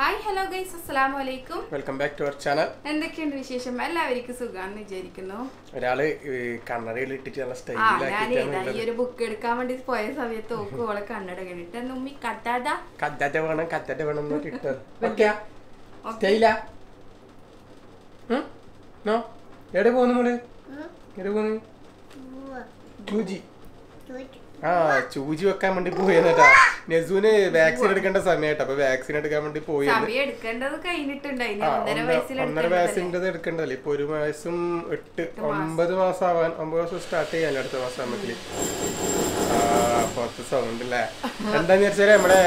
Hi hello guys അസ്സലാമു അലൈക്കും welcome back to our channel എന്തൊക്കെയുണ്ട് വിശേഷം എല്ലാവർക്കും സുഖാന്ന് വിചാരിക്കുന്നു ഒരാള് കണ്ണടയിൽ ഇട്ടിട്ട് നല്ല ആ ഞാൻ സ്റ്റൈലാക്കിയിട്ടാണ് ഏതാ ഈ ഒരു ബുക്ക് എടുക്കാൻ വേണ്ടി പോയ സമയത്ത് ഓക്ക് ഓളെ കണ്ണട കണ്ടിട്ട് ഉമ്മി കട്ടാതാ കറ്റാറ്റ വേണം കറ്റാറ്റ വേണം എന്നൊക്കെ ഇട്ടത് ഓക്കെയാ സ്റ്റൈലാ നോ എവിടെ പോകുന്നു മോള് എവിടെ പോകുന്നു ചൂജി ആ ചൂജി വെക്കാൻ വേണ്ടി പോയെന്നട്ടാ നെസൂന് വാക്സിൻ എടുക്കേണ്ട സമയമായിട്ട് അപ്പൊ വാക്സിൻ എടുക്കാൻ വേണ്ടി പോയെന്ന് സമയം എടുക്കേണ്ടത് കഴിഞ്ഞിട്ടുണ്ടായിന് ആ, ഒന്നര ഒന്ന- വയസ്സിൽ ഒന്നര വയസ്സിൻ്റെത് എടുക്കണ്ടല്ലേ ഇപ്പൊ ഒരു വയസ്സും എട്ട് ഒമ്പത് മാസം ആവാൻ ഒമ്പത് മാസം സ്റ്റാർട്ട് ചെയ്യാൻ അടുത്ത മാസം ആകുമ്പോഴേക്ക് ആ പുറത്ത് സൗണ്ട് അല്ലേ എന്താന്ന് വെച്ചാല് നമ്മുടെ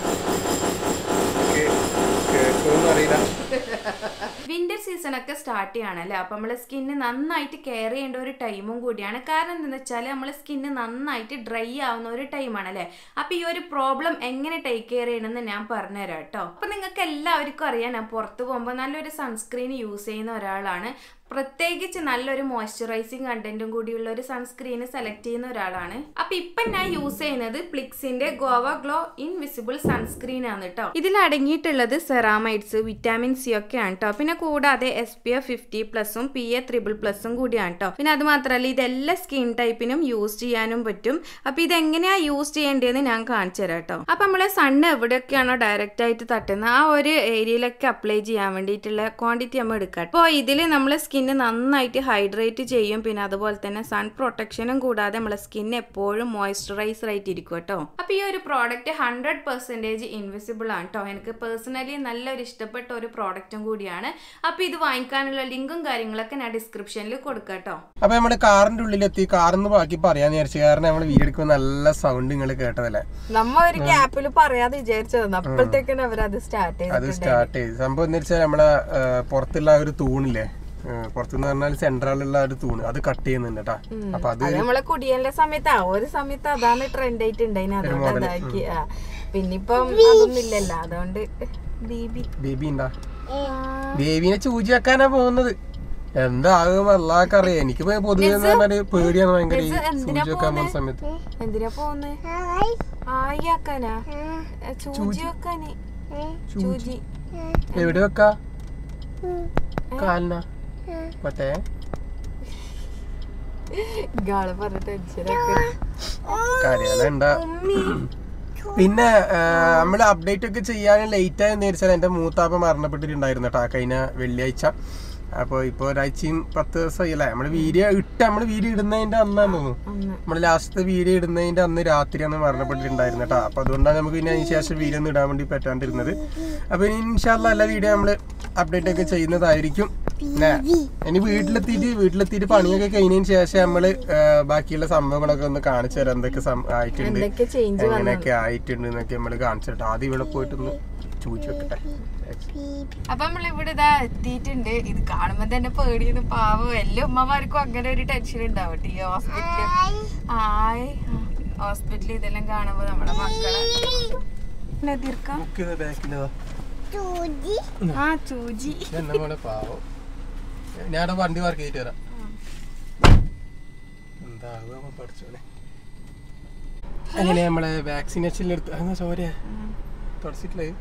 കേൾക്കുമെന്ന് അറിയില്ല വിന്റർ സീസൺ ഒക്കെ സ്റ്റാർട്ട് ചെയ്യണല്ലേ അപ്പൊ നമ്മളെ സ്കിന്ന് നന്നായിട്ട് കെയർ ചെയ്യേണ്ട ഒരു ടൈമും കൂടിയാണ് കാരണം എന്താണെന്ന് വെച്ചാൽ നമ്മളെ സ്കിന്ന് നന്നായിട്ട് ഡ്രൈ ആവുന്ന ഒരു ടൈമാണ് അല്ലേ അപ്പൊ ഈ ഒരു പ്രോബ്ലം എങ്ങനെ ടേക്ക് കെയർ ചെയ്യണമെന്ന് ഞാൻ പറഞ്ഞുതരാം കേട്ടോ അപ്പൊ നിങ്ങൾക്ക് എല്ലാവർക്കും അറിയാം ഞാൻ പുറത്ത് പോകുമ്പോൾ നല്ലൊരു സൺസ്ക്രീൻ യൂസ് ചെയ്യുന്ന ഒരാളാണ് പ്രത്യേകിച്ച് നല്ലൊരു മോയ്സ്ചറൈസിങ് കണ്ടന്റും കൂടിയുള്ള ഒരു സൺസ്ക്രീൻ സെലക്ട് ചെയ്യുന്ന ഒരാളാണ് അപ്പൊ ഇപ്പൊ ഞാൻ യൂസ് ചെയ്യുന്നത് പ്ലിക്സിന്റെ ഗോവ ഗ്ലോ ഇൻവിസിബിൾ സൺസ്ക്രീൻ ആണ് കേട്ടോ ഇതിൽ അടങ്ങിയിട്ടുള്ളത് സെറാമൈഡ്സ് വിറ്റാമിൻ സി ഒക്കെ ആണ് കേട്ടോ പിന്നെ കൂടാതെ എസ് പി എഫ് ഫിഫ്റ്റി പ്ലസും പി എ ത്രിബിൾ പ്ലസും കൂടിയാണ് കേട്ടോ പിന്നെ അത് മാത്രമല്ല ഇതെല്ലാ സ്കിൻ ടൈപ്പിനും യൂസ് ചെയ്യാനും പറ്റും അപ്പൊ ഇതെങ്ങനെയാ യൂസ് ചെയ്യേണ്ടതെന്ന് ഞാൻ കാണിച്ചു തരാം കേട്ടോ അപ്പൊ നമ്മളെ സണ്ണ് എവിടെയൊക്കെയാണോ ഡയറക്റ്റ് ആയിട്ട് തട്ടുന്നത് ആ ഒരു ഏരിയയിലൊക്കെ അപ്ലൈ ചെയ്യാൻ വേണ്ടിയിട്ടുള്ള ക്വാണ്ടിറ്റി നമ്മൾ എടുക്കാം അപ്പോൾ ഇതിൽ നമ്മളെ സ്കിന്ന് നന്നായിട്ട് ഹൈഡ്രേറ്റ് ചെയ്യും പിന്നെ അതുപോലെ തന്നെ സൺ പ്രൊട്ടക്ഷനും കൂടാതെ നമ്മളെ സ്കിൻ എപ്പോഴും മോയ്സ്ചറൈസർ ആയിട്ട് ഇരിക്കും കേട്ടോ അപ്പൊ ഈ ഒരു പ്രോഡക്റ്റ് ഹൺഡ്രഡ് പെർസെൻറ്റേജ് ഇൻവിസിബിൾ ആണ് കേട്ടോ എനിക്ക് പേഴ്സണലി നല്ലൊരു ഇഷ്ടപ്പെട്ട ഒരു പ്രോഡക്റ്റും കൂടിയാണ് അപ്പൊ ഇത് വാങ്ങിക്കാനുള്ള ലിങ്കും കാര്യങ്ങളൊക്കെ ഞാൻ ഡിസ്ക്രിപ്ഷനിൽ കൊടുക്കാം കേട്ടോ അപ്പൊ നമ്മള് കാറിന്റെ ഉള്ളിലെത്തി കാറിന്ന് ബാക്കി പറയാന്ന് വിചാരിച്ചു കാരണം നമ്മള് വീഡിയോ എടുക്കുമ്പോൾ നല്ല സൗണ്ട് നിങ്ങൾ കേട്ടതല്ലേ നമ്മ ഒരു ഗ്യാപ്പിൽ പറയാതെ വിചാരിച്ചത് അപ്പോഴത്തേക്കും അവരത് സ്റ്റാർട്ട് അത് സ്റ്റാർട്ട് ചെയ്തു സംഭവം എന്ന് വെച്ചാൽ നമ്മളെ ആ, പുറത്തുള്ള ആ ഒരു തൂണില്ലേ ആ, പുറത്തുനിന്ന് പറഞ്ഞാൽ സെൻട്രലുള്ള ഒരു തൂണ് അത് കട്ട് ചെയ്യുന്നുണ്ട് കേട്ടാ അപ്പൊ അത് അത് നമ്മളെ കുടിയന്റെ സമയത്ത് ആ ഒരു സമയത്ത് അതാണ് ട്രെൻഡ് ആയിട്ടുണ്ടായിന് അതുകൊണ്ട് അതാക്കി ആ പിന്നിപ്പം അതൊന്നും ഇല്ലല്ലോ അതുകൊണ്ട് ബീബി ബേബി ഉണ്ടാ ബേബിനെ ചൂചി വെക്കാനാ പോകുന്നത് എന്താകും അല്ലാക്കറിയാം എനിക്ക് ഇപ്പൊ പൊതുവെ എന്ന് പറഞ്ഞാല് പേടിയാണ് ഭയങ്കര ഈ എന്തിനാ സൂചി വെക്കാൻ പോകുന്ന സമയത്ത് എന്തിനാ പോന്ന് ആയി ആക്കാനാ ഏ, ചൂജി വെക്കാന് ചൂജി എവിടെ വെക്കാ കാലിനാ മറ്റേ ഗാള് പറഞ്ഞ ടെൻഷനൊക്കെ കാര്യാല ഉണ്ടാ പിന്നെ നമ്മൾ അപ്ഡേറ്റ് ഒക്കെ ചെയ്യാൻ ലേറ്റ് ആയെന്ന് വിചാരിച്ചാൽ എന്റെ മൂത്താപ്പ മരണപ്പെട്ടിട്ടുണ്ടായിരുന്നു കേട്ടോ കഴിഞ്ഞ വെള്ളിയാഴ്ച അപ്പോൾ ഇപ്പോൾ ഒരാഴ്ചയും പത്ത് ദിവസമായി അല്ലേ നമ്മൾ വീഡിയോ ഇട്ട് നമ്മൾ വീഡിയോ ഇടുന്നതിന്റെ അന്നാന്ന് തോന്നുന്നു അന്ന് നമ്മൾ ലാസ്റ്റത്തെ വീഡിയോ ഇടുന്നതിന്റെ അന്ന് രാത്രിയാണ് മരണപ്പെട്ടിട്ടുണ്ടായിരുന്നത് കേട്ടോ അപ്പോൾ അതുകൊണ്ടാണ് നമുക്ക് പിന്നെ അതിന് ശേഷം വീഡിയോ ഒന്നും ഇടാൻ വേണ്ടി പറ്റാണ്ടിരുന്നത് അപ്പോൾ ഇനി ഇൻഷാല്ല എല്ലാ വീഡിയോ നമ്മൾ അപ്ഡേറ്റ് ഒക്കെ ചെയ്യുന്നതായിരിക്കും ല്ലേ? ഇനി വീട്ടിലെത്തിയിട്ട് വീട്ടിലെത്തിയിട്ട് പണിയൊക്കെ കഴിഞ്ഞതിന് ശേഷം നമ്മൾ ബാക്കിയുള്ള സംഭവങ്ങളൊക്കെ ഒന്ന് കാണിച്ചു തരാം എന്തൊക്കെ സം- ആയിട്ടുണ്ട് എന്തൊക്കെ ചേഞ്ച് എങ്ങനെയൊക്കെ ആയിട്ടുണ്ട് എന്നൊക്കെ നമ്മൾ കാണിച്ചു തരാം ആദ്യം ഇവിടെ പോയിട്ടൊന്ന് ചോദിച്ചു വെക്കട്ടെ അപ്പൊ നമ്മൾ ഇവിടെ ഇതാ എത്തിയിട്ടുണ്ട് ഇത് കാണുമ്പോ തന്നെ പേടിയെന്ന് പാവം എല്ലാ ഉമ്മമാർക്കും അങ്ങനെ ഒരു ടെൻഷൻ ഉണ്ടാവട്ടെ ഈ ഹോസ്പിറ്റലിൽ ആയ് ഹോസ്പിറ്റലിൽ ഇതെല്ലാം കാണുമ്പോ നമ്മുടെ മക്കളെ പിന്നെ തീർക്കാം ബാക്കിലതാ ആ ചൂജി എന്നെ പോലെ പാവം ഞാൻ വണ്ടി വർക്ക് ചെയ്തിട്ട് തരാം എന്താകുക പഠിച്ചോനെ അങ്ങനെ നമ്മളെ വാക്സിനേഷൻ എടുത്ത് എന്നാ ചോര തുടച്ചിട്ടില്ലേ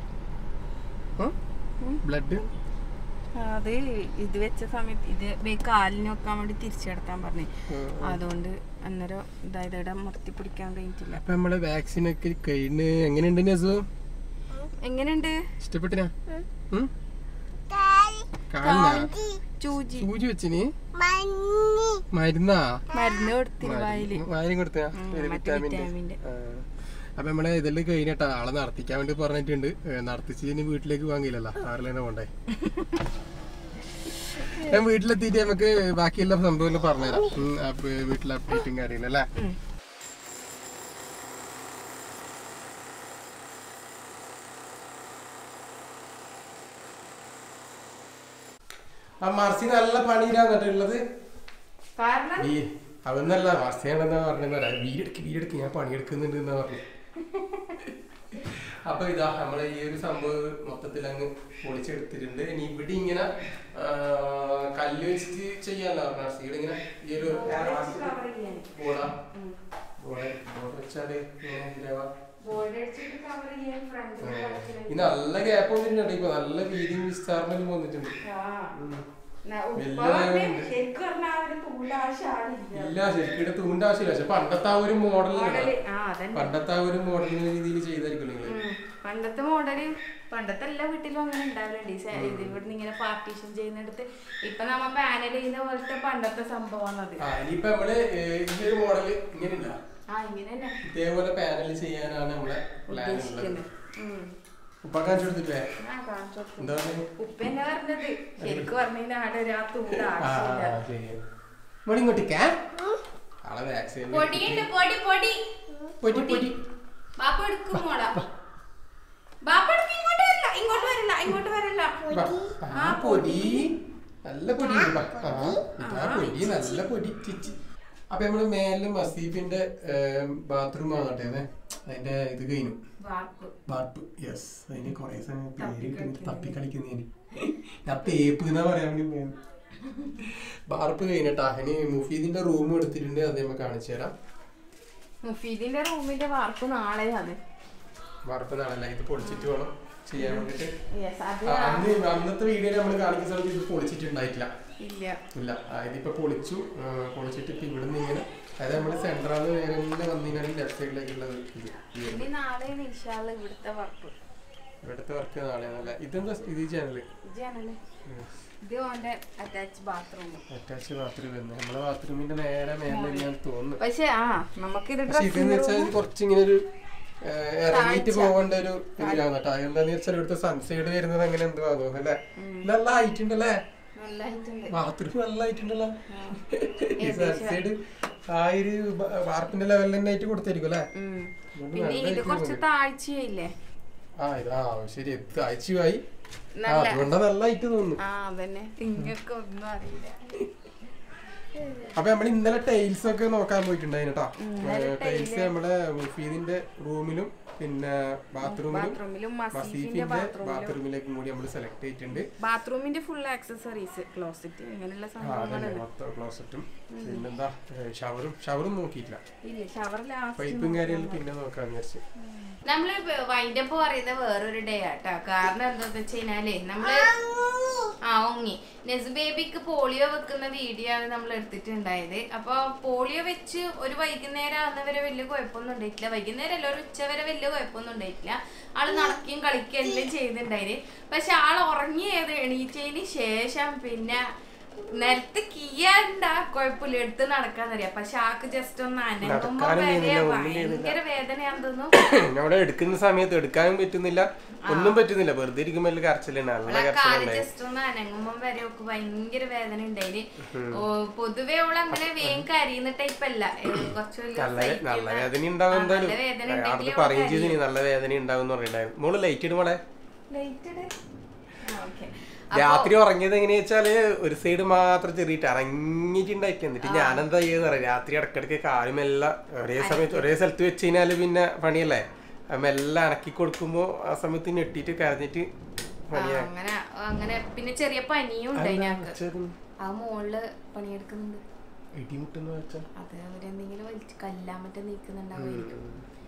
ബ്ലഡ് അത് ഇത് വെച്ച സമയത്ത് ഇത് വേ- കാലിന് വെക്കാൻ വേണ്ടി തിരിച്ചു കിടക്കാൻ പറഞ്ഞു അതുകൊണ്ട് അന്നേരം ഇതായത് ഇവിടെ മുറത്തി പിടിക്കാൻ കഴിഞ്ഞിട്ടില്ല അപ്പൊ നമ്മളെ വാക്സിൻ ഒക്കെ കഴിഞ്ഞ് എങ്ങനെയുണ്ട് നസു എങ്ങനെയുണ്ട് ഇഷ്ടപ്പെട്ടിനാ ഉം? കാലിനാ ചൂജി സൂചി വെച്ചിന് മരുന്നാ മരുന്ന് കൊടുത്തിന് വായില് വായനും കൊടുത്താ ഉം, ഒരു മറ്റേ വിറ്റാമിൻ്റെ വിറ്റാമിൻ്റെ. അപ്പൊ നമ്മളെ ഇതെല്ലാം കഴിഞ്ഞിട്ടാ ആളെ നടത്തിക്കാൻ വേണ്ടി പറഞ്ഞിട്ടുണ്ട് ഏ, നടത്തിച്ച് ഇനി വീട്ടിലേക്ക് വാങ്ങിയില്ലല്ലോ ആറിൽ തന്നെ പോണ്ടേ ഞാൻ വീട്ടിലെത്തിയിട്ട് നമുക്ക് ബാക്കിയുള്ള സംഭവങ്ങൾ പറഞ്ഞുതരാം ഉം, അപ്പൊ വീട്ടിലെ അപ്ഡേറ്റും കാര്യങ്ങളും അല്ലേ ഉം. ആ മർസി നല്ല പണിയിലാണ് കേട്ടോ ഉള്ളത് കാരണം ഈ അവന്നല്ല മർസിയാണെന്നാ പറഞ്ഞാ വീടെടുക്ക് വീടെടുക്ക് ഞാൻ പണിയെടുക്കുന്നുണ്ട് എന്നാ പറഞ്ഞു അപ്പൊ ഇതാ നമ്മളെ ഈ ഒരു സംഭവം മൊത്തത്തിൽ അങ്ങ് പൊളിച്ചെടുത്തിട്ടുണ്ട് ഇനി ഇവിടെ ഇങ്ങനെ ആ, കല്ല് വെച്ചിട്ട് ചെയ്യാനല്ല പറഞ്ഞ സീഡ് ഇങ്ങനെ ഈ ഒരു ബോർഡാ ബോർഡ് ബോർഡ് വെച്ചാല് ഇങ്ങനെ ഇതാവാ ബോർഡ് അടിച്ചിട്ട് കവർ ചെയ്യാൻ ഫ്രണ്ട് ഈ നല്ല ഗ്യാപ്പ് വന്നിട്ടുണ്ട് ഇപ്പൊ നല്ല വീതിയും വിസ്താരണവും വന്നിട്ടുണ്ട് ശരിക്കും പറഞ്ഞാൽ അവര് തൂണ്ടാശാടില്ല ഇല്ല ശരിക്കും തൂണ്ട ആവശ്യമില്ല പക്ഷെ പണ്ടത്തെ ആ ഒരു മോഡൽ മോഡല് ആ അതന്നെ പണ്ടത്തെ ആ ഒരു മോഡലിന് രീതിയിൽ ചെയ്തായിരിക്കും നിങ്ങള് ഉം. പണ്ടത്തെ മോഡല് പണ്ടത്തെ എല്ലാ വീട്ടിലും അങ്ങനെ ഉണ്ടാവലുണ്ട് ഈ സാരി ഇത് ഇവിടുന്ന് ഇങ്ങനെ പാർട്ടീഷൻ ചെയ്യുന്നിടത്ത് ഇപ്പൊ നമ്മ പാനൽ ചെയ്യുന്ന പോലത്തെ പണ്ടത്തെ സംഭവമാണ് അത് ആ ഇനിയിപ്പൊ നമ്മള് ഏഹ്, ഈ ഒരു മോഡല് ഇങ്ങനെയില്ല ആ ഇങ്ങനെ തന്നെ ഇതേപോലെ പാനൽ ചെയ്യാനാണ് നമ്മളെ പ്ലാൻ ഉള്ളത് ഉദ്ദേശിക്കുന്നത് ഉം. ഉപ്പ കാണിച്ചു കൊടുത്തിട്ടേ ആ, കാണിച്ചു കൊടുത്തു. എന്താ പറഞ്ഞേ? ഉപ്പ എന്നെ പറഞ്ഞത് ശരിക്കും പറഞ്ഞ ആടെ ഒരു ആ തൂണ്ട ആ, ആവശ്യമില്ല ശരി. മോള് ഇങ്ങോട്ടേക്കാ? ആളെ vaccine പൊടിയുണ്ട് പൊടി പൊടി പൊടി, പൊടി. ബാപ്പ എടുക്കും മോളാ ബാപ്പ എടുക്കും ഇങ്ങോട്ട് വരില്ല ഇങ്ങോട്ട് വരില്ല ഇങ്ങോട്ട് വരില്ല വാ. ആ പൊടി നല്ല പൊടി ഉണ്ട്. വാ. ആ, ഇതാ പൊടി നല്ല പൊടി ചിച്ചി അപ്പൊ നമ്മള് മേലെ മസീഫിന്റെ ബാത്റൂം ആകട്ടെ അതെ അതിന്റെ ഇത് കഴിഞ്ഞു വാർപ്പ് ബാർപ്പ് യെസ് അതിന് കൊറേ സമയം പേര് കിട്ടുന്നു തപ്പി കളിക്കുന്നതിന് ഞാൻ തേപ്പ് എന്നാ പറയാൻ വേണ്ടി പോയത് ബാർപ്പ് കഴിഞ്ഞിട്ടാ ഇനി മുഫീദിന്റെ റൂം എടുത്തിട്ടുണ്ട് അത് നമുക്ക് കാണിച്ചു തരാം മുഫീദിന്റെ റൂമിന്റെ വാർപ്പ് നാളെയാണ് ബാർപ്പ് നാളല്ല ഇത് പൊളിച്ചിട്ട് വേണം ചെയ്യാൻ വേണ്ടിട്ട് യെസ് അത് ആ, അന്ന് അന്നത്തെ വീഡിയോയിൽ നമ്മൾ കാണിക്കുന്ന സമയത്ത് ഇത് പൊളിച്ചിട്ടുണ്ടായിട്ടില്ല ഇല്ല ഇല്ല ആ, ഇതിപ്പോ പൊളിച്ചു ആ, പൊളിച്ചിട്ട് ഇപ്പൊ ഇവിടുന്ന് ഇങ്ങനെ അതായത് നമ്മള് സെൻട്രാന്ന് നേരെ ഇങ്ങനെ വന്നിങ്ങനെ ലെഫ്റ്റ് സൈഡിലേക്കുള്ളത് ഇത് ഈ ഇനി നാളെയാണ് ഇൻഷാള്ള ഇവിടുത്തെ വാർപ്പ് ഇവിടുത്തെ വർക്ക് നാളെയാണല്ല ഇതെന്താ ഇത് ജനല് ജനല് ഇത് ഓന്റെ അറ്റാച്ച് ബാത്റൂം അറ്റാച്ച് ബാത്റൂം വരുന്നത് നമ്മളെ ബാത്റൂമിന്റെ നേരെ മേലെ ഞാൻ തോന്നുന്നു പക്ഷെ ആ നമുക്കിത് പക്ഷെ ഇതെന്ന് വെച്ചാൽ ഇത് കുറച്ച് ഇങ്ങനെ ഒരു ഏഹ്, ഇറങ്ങിയിട്ട് പോകേണ്ട ഒരു ഇതിലാണ് കേട്ടോ അതെന്താന്ന് വെച്ചാൽ ഇവിടുത്തെ സൺസൈഡ് വരുന്നത് അങ്ങനെ എന്തോ തോന്നുന്നു അല്ലേ നല്ല ആയിട്ടുണ്ടല്ലേ നല്ലതായിട്ടുണ്ട് ബാത്റൂം നല്ല ആയിട്ടുണ്ടല്ലോ ഈ സൺസൈഡ് ആ ഒരു ബ- വാർപ്പിന്റെ ലെവലിൽ തന്നെ ആയിട്ട് കൊടുത്തായിരിക്കും അല്ലേ ഉം. അതുകൊണ്ട് പിന്നെ നല്ല ഇത് ആയിട്ട് കുറച്ച് താഴ്ചയില്ലേ ആ ഇത് ആ ശരി ഇത് ആഴ്ചയായി ആ നല്ല അതുകൊണ്ടാ നല്ല ആയിട്ട് തോന്നുന്നു ആ അതന്നെ നിങ്ങൾക്ക് ഒന്നും അറിയില്ല അപ്പൊ നമ്മൾ ഇന്നലെ ടൈൽസ് ഒക്കെ നോക്കാൻ പോയിട്ടുണ്ടായിരുന്നു കേട്ടോ ഇന്നലെ ടൈൽസ് നമ്മളെ മുഫീദിന്റെ റൂമിലും പിന്നെ ബാത്റൂമിലും ബാത്റൂമിലും മസീഫിന്റെ മസീഫിന്റെ ബാത്റൂമിലും ബാത്റൂമിലേക്കും കൂടി നമ്മൾ സെലക്ട് ചെയ്തിട്ടുണ്ട് ബാത്റൂമിന്റെ ഫുൾ ആക്സസറീസ് ക്ലോസറ്റ് ഇങ്ങനെയുള്ള ആ അതന്നെ സംഭവങ്ങളുണ്ട് മൊത്തം ക്ലോസറ്റും പിന്നെന്താ ഷവറും ഷവറും നോക്കിയിട്ടില്ല ഇല്ല ഷവർ ലാസ്റ്റ് പൈപ്പും കാര്യങ്ങളും പിന്നെ നോക്കാന്ന് വിചാരിച്ചു നമ്മള് വൈൻഡപ്പ് പറയുന്ന വേറൊരു ഡേ ആട്ടോ കാരണം എന്താന്ന് വെച്ച് കഴിഞ്ഞാല് നമ്മള് ആ ഒങ്ങി നെസ് ബേബിക്ക് പോളിയോ വെക്കുന്ന വീഡിയോ ആണ് നമ്മൾ എടുത്തിട്ടുണ്ടായത് അപ്പൊ പോളിയോ വെച്ച് ഒരു വൈകുന്നേരം ആവുന്നവരെ വലിയ കുഴപ്പമൊന്നും ഉണ്ടായിട്ടില്ല വൈകുന്നേരം അല്ല ഒരു ഉച്ച വരെ വലിയ കുഴപ്പമൊന്നും ഉണ്ടായിട്ടില്ല ആള് നടക്കുകയും കളിക്കുകയും എല്ലാം ചെയ്തിട്ടുണ്ടായത് പക്ഷെ ആൾ ഉറങ്ങിയത് എണീറ്റതിന് ശേഷം പിന്നെ നിലത്ത് കീയാണ്ടാ കുഴപ്പമില്ല എടുത്ത് നടക്കാന്നറിയാം പക്ഷെ ആൾക്ക് ജസ്റ്റ് ഒന്ന് അനങ്ങുമ്പോ നടക്കാനും വരെ ചെയ്യുന്നില്ല, ഒന്നും ഭയങ്കര വേദനയാന്ന് തോന്നുന്നു അവിടെ എടുക്കുന്ന സമയത്ത് എടുക്കാനും പറ്റുന്നില്ല ഒന്നും പറ്റുന്നില്ല വെറുതെ ഇരിക്കുമ്പോൾ വലിയ കരച്ചിലുണ്ട് നല്ല അവളെ കാല് കരച്ചിലുണ്ടായി ജസ്റ്റ് ഒന്ന് അനങ്ങുമ്പോ വരെ ഒക്കെ ഭയങ്കര വേദന ഉണ്ടായിന് ഓ, പൊതുവെ അവള് അങ്ങനെ വേഗം കരയുന്ന ടൈപ്പ് അല്ല ഏ, കുറച്ച് വലിയ നല്ല സഹിക്കുന്ന- നല്ല വേദന ഉണ്ടാവും ആ, എന്തായാലും നല്ല വേദന അത് ഉണ്ടെങ്കിലേ പറയും അവൾ ചെയ്തു കരയൂ. നല്ല വേദന ഉണ്ടാവും എന്ന് പറയുണ്ടായിരുന്നു മോള് ലൈറ്റ് ഇടും മോളെ Light ഇട്. ആ, okay. രാത്രി ഉറങ്ങിയത് എങ്ങനെയാ വെച്ചാല് ഒരു സൈഡ് മാത്രം ചെറിയിട്ട് ഇറങ്ങിയിട്ടുണ്ടായിട്ട് എന്നിട്ട് ഞാൻ എന്താ ചെയ്യുന്ന പറയാം രാത്രി ഇടക്കിടക്ക് കാലുമെല്ലാം ഒരേ സമയത്ത് ഒരേ സ്ഥലത്ത് വെച്ച് കഴിഞ്ഞാല് പിന്നെ പണിയല്ലേ മെല്ലെ അനക്കി കൊടുക്കുമ്പോ ആ സമയത്ത് ഞെട്ടിയിട്ട് കരഞ്ഞിട്ട് ആ, പണിയാ അങ്ങനെ അങ്ങനെ പിന്നെ ചെറിയ പനിയും ഉണ്ടായി അതെന്താ ഞങ്ങക്ക് വെച്ചത്? ആ മോളില് പണിയെടുക്കുന്നുണ്ട് ഇടിമുട്ടെന്ന് വെച്ചാൽ അത് അവരെന്തെങ്കിലും വലിച്ച് കല്ലാൻ മറ്റേ നീക്കുന്നുണ്ടാവുമായിരിക്കും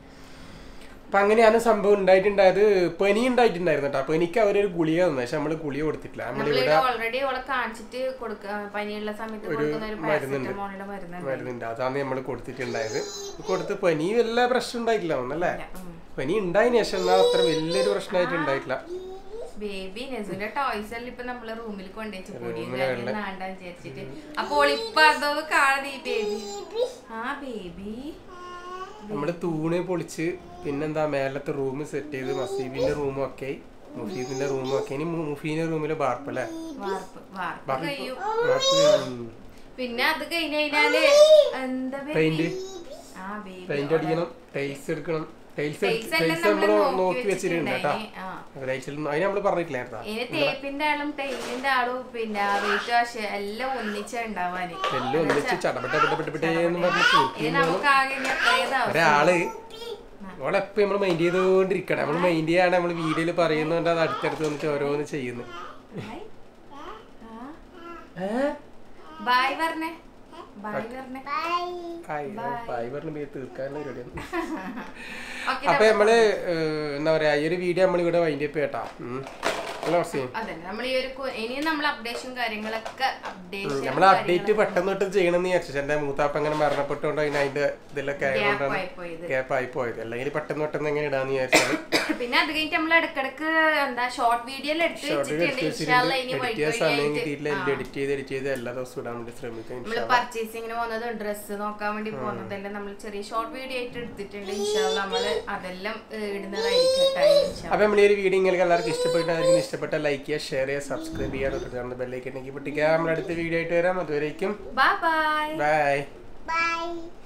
അപ്പൊ അങ്ങനെയാണ് സംഭവം ഉണ്ടായിട്ടുണ്ടായത് പനി ഉണ്ടായിട്ടുണ്ടായിരുന്നു കേട്ടോ പനിക്ക് അവരൊരു ഗുളിക തന്നു പക്ഷെ നമ്മള് ഗുളിക കൊടുത്തിട്ടില്ല നമ്മളിവിടെ നമ്മളിവിടെ ഓൾറെഡി അവളെ കാണിച്ചിട്ട് കൊടുക്ക പനിയുള്ള സമയത്ത് കൊടുക്കുന്ന ഒരു മരുന്നുണ്ട്. പാരസെറ്റമോളിന്റെ മരുന്നുണ്ട് മരുന്നുണ്ട് അതാണ് നമ്മൾ കൊടുത്തിട്ടുണ്ടായത് കൊടുത്ത് പനി വല്ല പ്രശ്നം ഉണ്ടായിട്ടില്ല ഒന്നല്ലേ ഉം. പനി ഉണ്ടായതിനു ശേഷം എന്നാൽ അത്ര വലിയൊരു പ്രശ്നമായിട്ട് ഉണ്ടായിട്ടില്ല ബേബി നെസുന്റെ ടോയ്സ് എല്ലാം ഇപ്പൊ നമ്മള് റൂമിൽ കൊണ്ടുവച്ച് പൊടിയും കാര്യം നാണ്ടാൻ വിചാരിച്ചിട്ട് അപ്പോൾ ഇപ്പൊ അതോ കാണുന്നത് ഈ ബേബി ആ ബേബി നമ്മള് തൂണ് പൊളിച്ച് പിന്നെന്താ മേലത്തെ റൂം സെറ്റ് ചെയ്ത് മസീബിന്റെ റൂമും ഒക്കെ ആയി മുഫീദിന്റെ റൂമും ഒക്കെ ഇനി മു- മുഫീദിന്റെ റൂമില് ബാർപ്പല്ലേ വാർപ്പ് വാർപ്പ് കഴിയും ബാർപ്പ് പിന്നെ അത് കഴിഞ്ഞ് കഴിഞ്ഞാല് എന്താ പെയിന്റ് ആ ബേബി പെയിന്റ് അടിക്കണം ടൈൽസ് എടുക്കണം ടൈൽസ് Tiles എല്ലാം ടൈൽസ് നമ്മൾ നമ്മള് നോക്കി വെച്ചിട്ടുണ്ട് കേട്ടാ വെച്ചിട്ടുണ്ടായിന്. ആ. ടൈൽസിൽ അതിന് നമ്മള് പറഞ്ഞിട്ടില്ലായിരുന്നാ ഇനി തേപ്പിന്റെ ആളും ടൈലിന്റെ ആളും പിന്നെ വെയിറ്റ് വാഷ് എല്ലാം ഒന്നിച്ചാ ഉണ്ടാവാന് എല്ലാം ഒന്നിച്ച് ചടപെട്ടപ്പെട്ടപ്പെട്ടെ എന്ന് പറഞ്ഞിട്ട് ഇനി നമുക്ക് ആകെ ഇനി അത്രയും ദിവസം ഒരാള് ഓളെപ്പോ നമ്മള് മൈൻഡ് ചെയ്തുകൊണ്ടിരിക്കണം നമ്മള് മൈൻഡ് ചെയ്യാണ്ട് നമ്മള് വീഡിയോയിൽ പറയുന്നുണ്ട് അത് അടുത്തടുത്ത് വന്നിട്ട് ഓരോന്ന് ചെയ്യുന്നു ഹായ്. ആ. ബായ് പറഞ്ഞേ ബൈ പറഞ്ഞേ ബായ് പറഞ്ഞ തീർക്കാനുള്ള പരിപാടിയാണ് ഓക്കെ അപ്പൊ നമ്മള് ഏഹ്, എന്താ പറയാ ഈ ഒരു വീഡിയോ നമ്മളിവിടെ വൈൻഡ് അപ്പ് കേട്ടാ ഉം. അല്ല കുറച്ച് അതന്നെ നമ്മൾ ഈ ഒരു കു- ഇനിയും നമ്മൾ അപ്ഡേഷൻ കാര്യങ്ങളൊക്കെ അപ്ഡേഷൻ നമ്മൾ അപ്ഡേറ്റ് പെട്ടെന്ന് തൊട്ട് ചെയ്യണമെന്ന് വിചാരിച്ചു എന്റെ മൂത്താപ്പ അങ്ങനെ മരണപ്പെട്ടുകൊണ്ട് അതിന് അതിന്റെ ഇതിലൊക്കെ ആയതുകൊണ്ടാണ് പോയത് ഗ്യാപ്പ് ആയി പോയത് അല്ലെങ്കിൽ പെട്ടെന്ന് പെട്ടെന്ന് എങ്ങനെ ഇടാന്ന് വിചാരിച്ചാൽ പിന്നെ അത് കഴിഞ്ഞിട്ട് നമ്മൾ ഇടക്കിടക്ക് എന്താ ഷോർട്ട് വീഡിയോ എടുത്ത് വെച്ചിട്ടുണ്ട് ഇൻഷാല്ല ഇനി എഡിറ്റ് ചെയ്യാൻ സമയം വൈകി കിട്ടിയിട്ടില്ല എല്ലാം എഡിറ്റ് ചെയ്ത് എഡിറ്റ് ചെയ്ത് എല്ലാ ദിവസവും ഇടാൻ വേണ്ടി ശ്രമിക്കും നമ്മള് പർച്ചേസിങ്ങിന് പോകുന്നതും ഡ്രസ്സ് നോക്കാൻ വേണ്ടി പോകുന്നതെല്ലാം നമ്മൾ ചെറിയ ഷോർട്ട് വീഡിയോ ആയിട്ട് എടുത്തിട്ടുണ്ട് ഇൻഷാല്ല നമ്മള് അതെല്ലാം ഏഹ്, ഇടുന്നതായിരിക്കും കേട്ടോ ഇൻഷാ അപ്പൊ നമ്മൾ ഈ ഒരു വീഡിയോ നിങ്ങൾക്ക് എല്ലാവർക്കും ഇഷ്ടപ്പെട്ടായിരിക്കും ഇഷ്ടപ്പെട്ട ലൈക്ക് ചെയ്യുക ഷെയർ ചെയ്യുക സബ്സ്ക്രൈബ് ചെയ്യുക തൊട്ട് ബെല്ലൈക്കൻ പൊട്ടിക്കുക നമ്മുടെ അടുത്ത വീഡിയോ ആയിട്ട് വരാം അതുവരേക്കും ബൈ ബൈ ബൈ Bye.